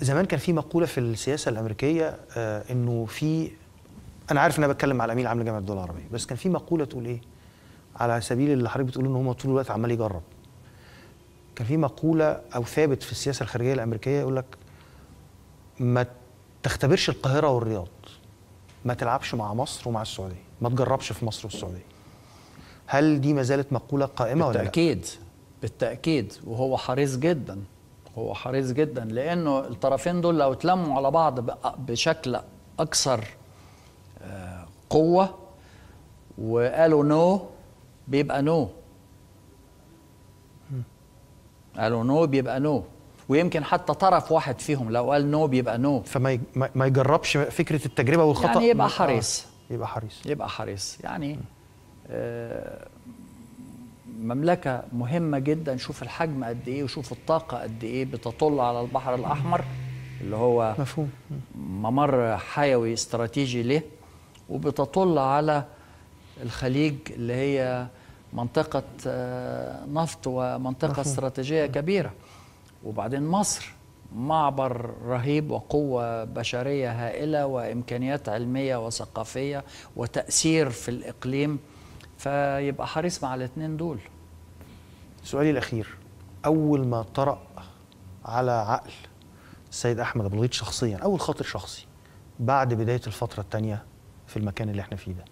زمان كان في مقوله في السياسه الامريكيه آه انه في انا عارف ان انا بتكلم على الامين العام لجامعه الدول العربيه بس كان في مقوله تقول ايه على سبيل اللي حضرتك بتقول ان هم طول الوقت عمال يجرب كان في مقوله او ثابت في السياسه الخارجيه الامريكيه يقول لك ما تختبرش القاهره والرياض ما تلعبش مع مصر ومع السعوديه ما تجربش في مصر والسعوديه هل دي ما زالت مقوله قائمه ولا لا بالتأكيد بالتأكيد وهو حريص جدا هو حريص جدا لأنه الطرفين دول لو اتلموا على بعض بق- بشكل أكثر آه، قوة وقالوا نو بيبقى نو قالوا نو بيبقى نو ويمكن حتى طرف واحد فيهم لو قال نو بيبقى نو فما يج- ما- ما يجربش فكره التجربه والخطا يعني يبقى آه، حريص. يبقى حريص يبقى حريص يعني آه، مملكة مهمة جدا شوف الحجم قد ايه وشوف الطاقة قد ايه بتطل على البحر الأحمر اللي هو مفهوم ممر حيوي استراتيجي له وبتطل على الخليج اللي هي منطقة آه، نفط ومنطقة استراتيجية كبيرة وبعدين مصر معبر رهيب وقوة بشرية هائلة وإمكانيات علمية وثقافية وتأثير في الإقليم فيبقى حريص مع الاثنين دول سؤالي الاخير اول ما طرأ على عقل السيد احمد ابو الغيط شخصيا اول خاطر شخصي بعد بدايه الفتره الثانيه في المكان اللي احنا فيه ده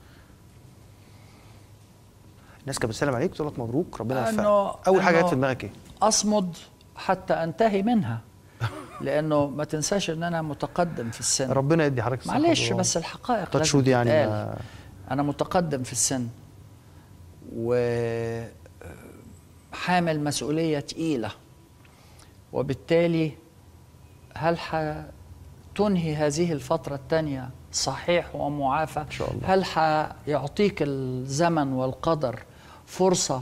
الناس كانت بتسلم عليك تقول لك مبروك ربنا إنه- يوفقك اول حاجه إنه جت في دماغك ايه أصمد حتى أنتهي منها لأنه ما تنساش إن أنا متقدم في السن ربنا يدي حضرتك الصحة معلش والعافية. بس الحقائق تاتش لازم وود يعني تتقال. ما- انا متقدم في السن وحامل مسؤوليه تقيله وبالتالي هل تنهي هذه الفتره الثانيه صحيح ومعافى إن شاء الله. هل حيعطيك الزمن والقدر فرصه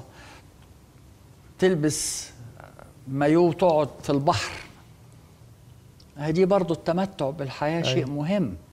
تلبس مايو وتقعد في البحر هذه برضو التمتع بالحياه شيء أيوة. مهم